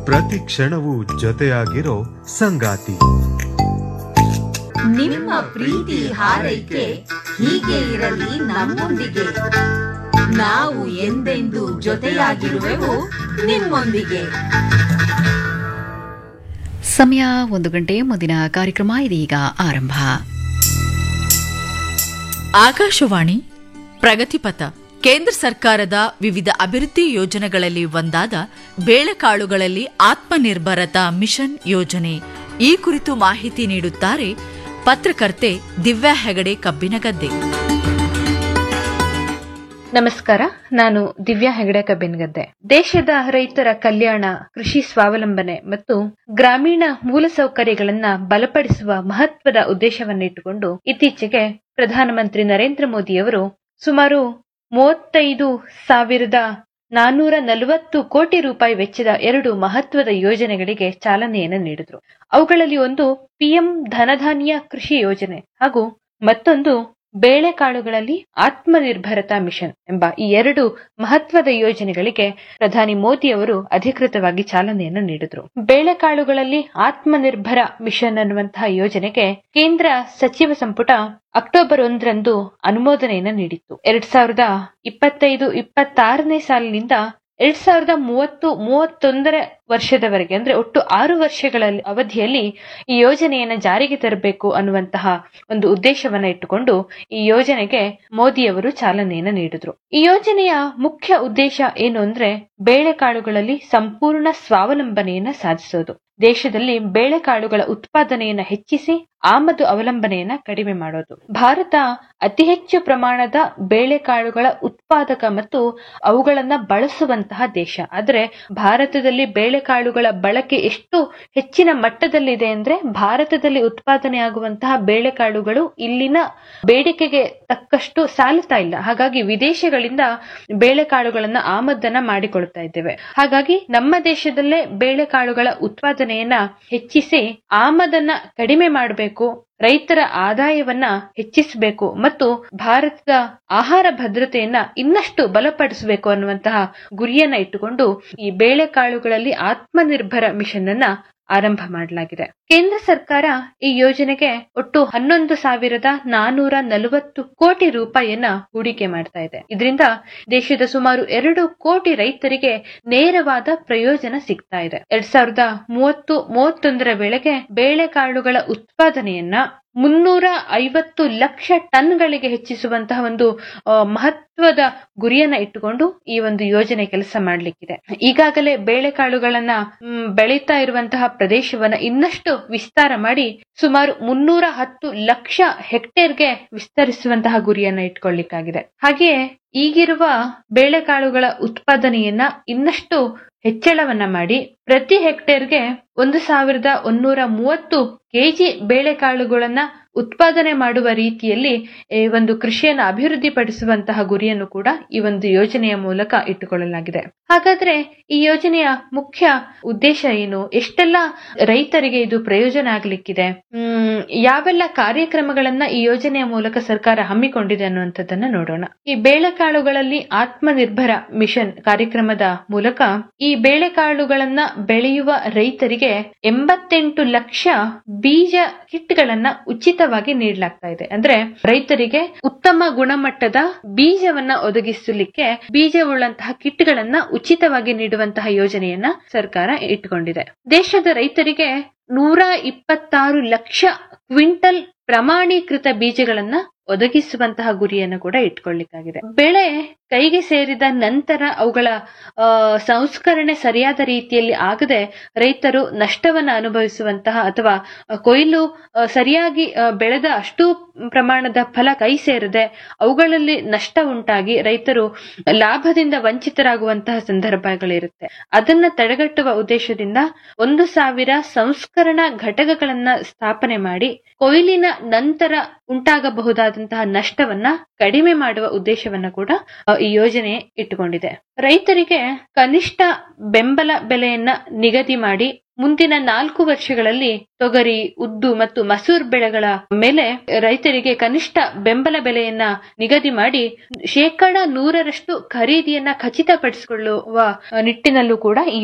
ಪ್ರತಿ ಕ್ಷಣವೂ ಜೊತೆಯಾಗಿರೋ ಸಂಗಾತಿ ನಿಮ್ಮ ಪ್ರೀತಿ ಹಾರೈಕೆ ಹೀಗೆ ಇರಲಿ ನಮ್ಮೊಂದಿಗೆ ನಾವು ಎಂದೆಂದೂ ಜೊತೆಯಾಗಿರುವೆವು ನಿಮ್ಮೊಂದಿಗೆ ಸಮಯ ಒಂದು ಗಂಟೆ ಮುಂದಿನ ಕಾರ್ಯಕ್ರಮ ಇದೀಗ ಆರಂಭ ಆಕಾಶವಾಣಿ ಪ್ರಗತಿಪಥ ಕೇಂದ್ರ ಸರ್ಕಾರದ ವಿವಿಧ ಅಭಿವೃದ್ಧಿ ಯೋಜನೆಗಳಲ್ಲಿ ಒಂದಾದ ಬೇಳೆಕಾಳುಗಳಲ್ಲಿ ಆತ್ಮನಿರ್ಭರತಾ ಮಿಷನ್ ಯೋಜನೆ ಈ ಕುರಿತು ಮಾಹಿತಿ ನೀಡುತ್ತಾರೆ ಪತ್ರಕರ್ತೆ ದಿವ್ಯಾ ಹೆಗಡೆ ಕಬ್ಬಿನಗದ್ದೆ ನಮಸ್ಕಾರ ನಾನು ದಿವ್ಯಾ ಹೆಗಡೆ ಕಬ್ಬಿನಗದ್ದೆ ದೇಶದ ರೈತರ ಕಲ್ಯಾಣ ಕೃಷಿ ಸ್ವಾವಲಂಬನೆ ಮತ್ತು ಗ್ರಾಮೀಣ ಮೂಲಸೌಕರ್ಯಗಳನ್ನ ಬಲಪಡಿಸುವ ಮಹತ್ವದ ಉದ್ದೇಶವನ್ನಿಟ್ಟುಕೊಂಡು ಇತ್ತೀಚೆಗೆ ಪ್ರಧಾನಮಂತ್ರಿ ನರೇಂದ್ರ ಮೋದಿಯವರು ಸುಮಾರು ಮೂವತ್ತೈದು ಸಾವಿರದ ನಾನೂರ ನಲವತ್ತು ಕೋಟಿ ರೂಪಾಯಿ ವೆಚ್ಚದ ಎರಡು ಮಹತ್ವದ ಯೋಜನೆಗಳಿಗೆ ಚಾಲನೆಯನ್ನು ನೀಡಿದ್ರು ಅವುಗಳಲ್ಲಿ ಒಂದು ಪಿಎಂ ಧನಧಾನ್ಯ ಕೃಷಿ ಯೋಜನೆ ಹಾಗೂ ಮತ್ತೊಂದು ಬೇಳೆಕಾಳುಗಳಲ್ಲಿ ಆತ್ಮನಿರ್ಭರತಾ ಮಿಷನ್ ಎಂಬ ಈ ಎರಡು ಮಹತ್ವದ ಯೋಜನೆಗಳಿಗೆ ಪ್ರಧಾನಿ ಮೋದಿ ಅವರು ಅಧಿಕೃತವಾಗಿ ಚಾಲನೆಯನ್ನು ನೀಡಿದ್ರು ಬೇಳೆಕಾಳುಗಳಲ್ಲಿ ಆತ್ಮನಿರ್ಭರ ಮಿಷನ್ ಅನ್ನುವಂತಹ ಯೋಜನೆಗೆ ಕೇಂದ್ರ ಸಚಿವ ಸಂಪುಟ ಅಕ್ಟೋಬರ್ ಒಂದರಂದು ಅನುಮೋದನೆಯನ್ನು ನೀಡಿತ್ತು ಎರಡ್ ಸಾವಿರದ ಇಪ್ಪತ್ತೈದು ಇಪ್ಪತ್ತಾರನೇ ಸಾಲಿನಿಂದ ಎರಡ್ ಸಾವಿರದ ಮೂವತ್ತು ಮೂವತ್ತೊಂದರ ವರ್ಷದವರೆಗೆ ಅಂದ್ರೆ ಒಟ್ಟು ಆರು ವರ್ಷಗಳ ಅವಧಿಯಲ್ಲಿ ಈ ಯೋಜನೆಯನ್ನ ಜಾರಿಗೆ ತರಬೇಕು ಅನ್ನುವಂತಹ ಒಂದು ಉದ್ದೇಶವನ್ನ ಇಟ್ಟುಕೊಂಡು ಈ ಯೋಜನೆಗೆ ಮೋದಿಯವರು ಚಾಲನೆಯನ್ನ ನೀಡಿದ್ರು ಈ ಯೋಜನೆಯ ಮುಖ್ಯ ಉದ್ದೇಶ ಏನು ಅಂದ್ರೆ ಬೇಳೆಕಾಳುಗಳಲ್ಲಿ ಸಂಪೂರ್ಣ ಸ್ವಾವಲಂಬನೆಯನ್ನ ಸಾಧಿಸೋದು ದೇಶದಲ್ಲಿ ಬೇಳೆಕಾಳುಗಳ ಉತ್ಪಾದನೆಯನ್ನ ಹೆಚ್ಚಿಸಿ ಆಮದು ಅವಲಂಬನೆಯನ್ನ ಕಡಿಮೆ ಮಾಡೋದು ಭಾರತ ಅತಿ ಹೆಚ್ಚು ಪ್ರಮಾಣದ ಬೇಳೆಕಾಳುಗಳ ಉತ್ಪಾದಕ ಮತ್ತು ಅವುಗಳನ್ನ ಬಳಸುವಂತಹ ದೇಶ ಆದ್ರೆ ಭಾರತದಲ್ಲಿ ಬೇಳೆಕಾಳುಗಳ ಬಳಕೆ ಎಷ್ಟು ಹೆಚ್ಚಿನ ಮಟ್ಟದಲ್ಲಿದೆ ಅಂದ್ರೆ ಭಾರತದಲ್ಲಿ ಉತ್ಪಾದನೆ ಆಗುವಂತಹ ಬೇಳೆಕಾಳುಗಳು ಇಲ್ಲಿನ ಬೇಡಿಕೆಗೆ ತಕ್ಕಷ್ಟು ಸಾಲುತ್ತಾ ಇಲ್ಲ ಹಾಗಾಗಿ ವಿದೇಶಗಳಿಂದ ಬೇಳೆಕಾಳುಗಳನ್ನ ಆಮದನ್ನ ಮಾಡಿಕೊಳ್ತಾ ಇದ್ದೇವೆ ಹಾಗಾಗಿ ನಮ್ಮ ದೇಶದಲ್ಲೇ ಬೇಳೆಕಾಳುಗಳ ಉತ್ಪಾದನೆಯನ್ನ ಹೆಚ್ಚಿಸಿ ಆಮದನ್ನ ಕಡಿಮೆ ಮಾಡಬೇಕು ರೈತರ ಆದಾಯವನ್ನ ಹೆಚ್ಚಿಸಬೇಕು ಮತ್ತು ಭಾರತದ ಆಹಾರ ಭದ್ರತೆಯನ್ನ ಇನ್ನಷ್ಟು ಬಲಪಡಿಸಬೇಕು ಅನ್ನುವಂತಹ ಗುರಿಯನ್ನ ಇಟ್ಟುಕೊಂಡು ಈ ಬೇಳೆಕಾಳುಗಳಲ್ಲಿ ಆತ್ಮನಿರ್ಭರ ಮಿಷನ್ ಅನ್ನ ಆರಂಭ ಮಾಡಲಾಗಿದೆ ಕೇಂದ್ರ ಸರ್ಕಾರ ಈ ಯೋಜನೆಗೆ ಒಟ್ಟು ಹನ್ನೊಂದು ಸಾವಿರದ ನಾನೂರ ನಲವತ್ತು ಕೋಟಿ ರೂಪಾಯಿಯನ್ನ ಹೂಡಿಕೆ ಮಾಡ್ತಾ ಇದೆ ಇದರಿಂದ ದೇಶದ ಸುಮಾರು ಎರಡು ಕೋಟಿ ರೈತರಿಗೆ ನೇರವಾದ ಪ್ರಯೋಜನ ಸಿಗ್ತಾ ಇದೆ ಎರಡ್ ಸಾವಿರದ ಮೂವತ್ತು ಮೂವತ್ತೊಂದರ ವೇಳೆಗೆ ಬೇಳೆಕಾಳುಗಳ ಉತ್ಪಾದನೆಯನ್ನ ಮುನ್ನೂರ ಐವತ್ತು ಲಕ್ಷ ಟನ್ಗಳಿಗೆ ಹೆಚ್ಚಿಸುವಂತಹ ಒಂದು ಆ, ಮಹತ್ವದ ಗುರಿಯನ್ನ ಇಟ್ಟುಕೊಂಡು ಈ ಒಂದು ಯೋಜನೆ ಕೆಲಸ ಮಾಡಲಿಕ್ಕಿದೆ ಈಗಾಗಲೇ ಬೇಳೆಕಾಳುಗಳನ್ನ ಮ್, ಬೆಳೀತಾ ಇರುವಂತಹ ಪ್ರದೇಶವನ್ನ ಇನ್ನಷ್ಟು ವಿಸ್ತಾರ ಮಾಡಿ ಸುಮಾರು ಮುನ್ನೂರ ಹತ್ತು ಲಕ್ಷ ಹೆಕ್ಟೇರ್ಗೆ ವಿಸ್ತರಿಸುವಂತಹ ಗುರಿಯನ್ನ ಇಟ್ಕೊಳ್ಳಿಕ್ಕಾಗಿದೆ ಹಾಗೆಯೇ ಈಗಿರುವ ಬೇಳೆಕಾಳುಗಳ ಉತ್ಪಾದನೆಯನ್ನ ಇನ್ನಷ್ಟು ಹೆಚ್ಚಳವನ್ನ ಮಾಡಿ ಪ್ರತಿ ಹೆಕ್ಟೇರ್ಗೆ ಒಂದು ಸಾವಿರದ ಒಂದೂರ ಮೂವತ್ತು ಕೆಜಿ ಬೇಳೆಕಾಳುಗಳನ್ನ ಉತ್ಪಾದನೆ ಮಾಡುವ ರೀತಿಯಲ್ಲಿ ಈ ಒಂದು ಕೃಷಿಯನ್ನು ಅಭಿವೃದ್ಧಿಪಡಿಸುವಂತಹ ಗುರಿಯನ್ನು ಕೂಡ ಈ ಒಂದು ಯೋಜನೆಯ ಮೂಲಕ ಇಟ್ಟುಕೊಳ್ಳಲಾಗಿದೆ ಹಾಗಾದ್ರೆ ಈ ಯೋಜನೆಯ ಮುಖ್ಯ ಉದ್ದೇಶ ಏನು ಎಷ್ಟೆಲ್ಲ ರೈತರಿಗೆ ಇದು ಪ್ರಯೋಜನ ಆಗ್ಲಿಕ್ಕಿದೆ ಹ್ಮ್ ಯಾವೆಲ್ಲ ಕಾರ್ಯಕ್ರಮಗಳನ್ನ ಈ ಯೋಜನೆಯ ಮೂಲಕ ಸರ್ಕಾರ ಹಮ್ಮಿಕೊಂಡಿದೆ ಅನ್ನುವಂಥದ್ದನ್ನ ನೋಡೋಣ ಈ ಬೇಳೆಕಾಳುಗಳಲ್ಲಿ ಆತ್ಮನಿರ್ಭರ ಮಿಷನ್ ಕಾರ್ಯಕ್ರಮದ ಮೂಲಕ ಈ ಬೇಳೆಕಾಳುಗಳನ್ನ ಬೆಳೆಯುವ ರೈತರಿಗೆ ಎಂಬತ್ತೆಂಟು ಲಕ್ಷ ಬೀಜ ಕಿಟ್ಗಳನ್ನ ಉಚಿತವಾಗಿ ನೀಡಲಾಗ್ತಾ ಇದೆ ಅಂದ್ರೆ ರೈತರಿಗೆ ಉತ್ತಮ ಗುಣಮಟ್ಟದ ಬೀಜವನ್ನ ಒದಗಿಸಲಿಕ್ಕೆ ಬೀಜವುಳ್ಳಂತಹ ಕಿಟ್ಗಳನ್ನ ಉಚಿತವಾಗಿ ನೀಡುವಂತಹ ಯೋಜನೆಯನ್ನ ಸರ್ಕಾರ ಇಟ್ಟುಕೊಂಡಿದೆ ದೇಶದ ರೈತರಿಗೆ ನೂರ ಇಪ್ಪತ್ತಾರು ಲಕ್ಷ ಕ್ವಿಂಟಲ್ ಪ್ರಮಾಣೀಕೃತ ಬೀಜಗಳನ್ನ ಒದಗಿಸುವಂತಹ ಗುರಿಯನ್ನು ಕೂಡ ಇಟ್ಕೊಳ್ಳಿಕ್ಕಾಗಿದೆ ಬೆಳೆ ಕೈಗೆ ಸೇರಿದ ನಂತರ ಅವುಗಳ ಆ, ಸಂಸ್ಕರಣೆ ಸರಿಯಾದ ರೀತಿಯಲ್ಲಿ ಆಗದೆ ರೈತರು ನಷ್ಟವನ್ನು ಅನುಭವಿಸುವಂತಹ ಅಥವಾ ಕೊಯ್ಲು ಆ, ಸರಿಯಾಗಿ ಆ, ಬೆಳೆದ ಅಷ್ಟು ಪ್ರಮಾಣದ ಫಲ ಕೈ ಸೇರದೆ ಅವುಗಳಲ್ಲಿ ನಷ್ಟ ಉಂಟಾಗಿ ರೈತರು ಲಾಭದಿಂದ ವಂಚಿತರಾಗುವಂತಹ ಸಂದರ್ಭಗಳಿರುತ್ತೆ ಅದನ್ನ ತಡೆಗಟ್ಟುವ ಉದ್ದೇಶದಿಂದ ಒಂದು ಸಾವಿರ ಸಂಸ್ಕರಣಾ ಘಟಕಗಳನ್ನ ಸ್ಥಾಪನೆ ಮಾಡಿ ಕೊಯ್ಲಿನ ನಂತರ ಉಂಟಾಗಬಹುದಾದಂತಹ ನಷ್ಟವನ್ನ ಕಡಿಮೆ ಮಾಡುವ ಉದ್ದೇಶವನ್ನ ಕೂಡ ಆ, ಈ ಯೋಜನೆ ಇಟ್ಟುಕೊಂಡಿದೆ ರೈತರಿಗೆ ಕನಿಷ್ಠ ಬೆಂಬಲ ಬೆಲೆಯನ್ನ ನಿಗದಿ ಮಾಡಿ ಮುಂದಿನ ನಾಲ್ಕು ವರ್ಷಗಳಲ್ಲಿ ತೊಗರಿ ಉದ್ದು ಮತ್ತು ಮಸೂರ್ ಬೆಳೆಗಳ ಮೇಲೆ ರೈತರಿಗೆ ಕನಿಷ್ಠ ಬೆಂಬಲ ಬೆಲೆಯನ್ನ ನಿಗದಿ ಮಾಡಿ ಶೇಕಡ ನೂರರಷ್ಟು ಖರೀದಿಯನ್ನ ಖಚಿತಪಡಿಸಿಕೊಳ್ಳುವ ನಿಟ್ಟಿನಲ್ಲೂ ಕೂಡ ಈ